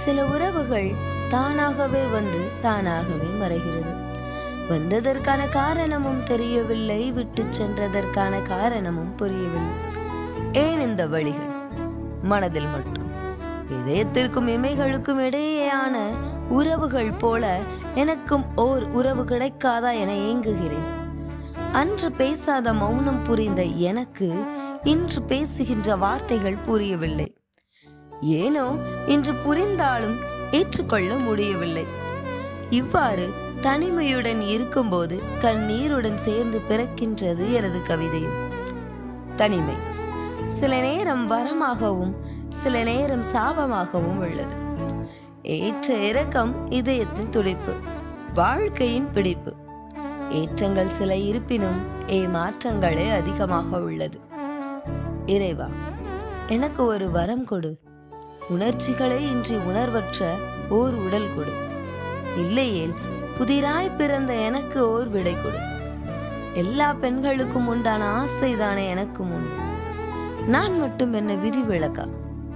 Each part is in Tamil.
சில உறவுகள் தானாகவே வந்து தானாகவே மறைகிறது வந்ததற்கான காரணமும் தெரியவில்லை விட்டு சென்றதற்கான காரணமும் புரியவில்லை ஏன் இந்த வழிகள் மனதில் மட்டும் இதயத்திற்கும் இமைகளுக்கும் இடையேயான உறவுகள் போல எனக்கும் ஓர் உறவு கிடைக்காதா என ஏங்குகிறேன் அன்று பேசாத மௌனம் புரிந்த எனக்கு இன்று பேசுகின்ற வார்த்தைகள் புரியவில்லை ஏனோ இன்று புரிந்தாலும் ஏற்றுக்கொள்ள முடியவில்லை இவ்வாறு தனிமையுடன் இருக்கும்போது கண்ணீருடன் சேர்ந்து பிறக்கின்றது எனது கவிதையும் தனிமை சில நேரம் வரமாகவும் சில நேரம் சாபமாகவும் உள்ளது ஏற்ற இறக்கம் இதயத்தின் துடிப்பு வாழ்க்கையின் பிடிப்பு ஏற்றங்கள் சில இருப்பினும் ஏமாற்றங்களே அதிகமாக உள்ளது இறைவா எனக்கு ஒரு வரம் கொடு உணர்ச்சிகளே இன்றி உணர்வற்ற ஓர் உடல் கொடு இல்லையேல் புதிராய் பிறந்த எனக்கு ஓர் விடை கொடு எல்லா பெண்களுக்கும் உண்டான ஆசைதானே எனக்கும் உண்டு நான் மட்டும் என்ன விதி விளக்கா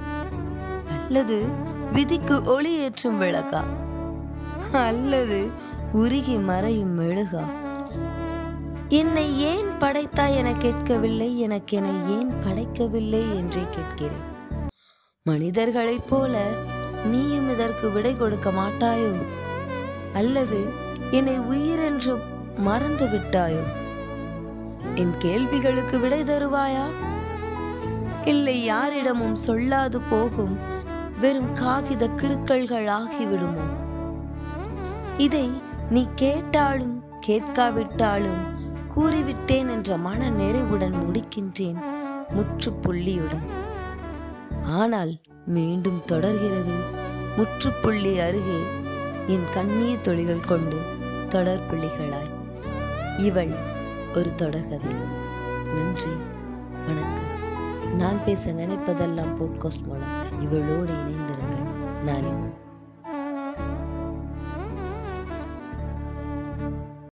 அல்லது விதிக்கு ஒளி ஏற்றும் விளக்கா அல்லது உருகி மறையும் மெழுகா என்னை ஏன் படைத்தாய் என கேட்கவில்லை எனக்கு என்னை ஏன் படைக்கவில்லை என்றே கேட்கிறேன் மனிதர்களைப் போல நீயும் இதற்கு விடை கொடுக்க மாட்டாயோ அல்லது என்னை உயிரென்று மறந்து விட்டாயோ என் கேள்விகளுக்கு விடை தருவாயா இல்லை யாரிடமும் சொல்லாது போகும் வெறும் காகித கிறுக்கல்கள் ஆகிவிடுமோ இதை நீ கேட்டாலும் கேட்காவிட்டாலும் கூறிவிட்டேன் என்ற மன நிறைவுடன் முடிக்கின்றேன் முற்றுப்புள்ளியுடன் ஆனால் மீண்டும் தொடர்கிறது முற்றுப்புள்ளி அருகே என் கண்ணீர் துளிகள் கொண்டு தொடர் புள்ளிகளாய் இவள் ஒரு தொடர்கதை நன்றி வணக்கம் நான் பேச நினைப்பதெல்லாம் போட்காஸ்ட் மூலம் இவளோடு இணைந்திருங்கள் நான் இவள்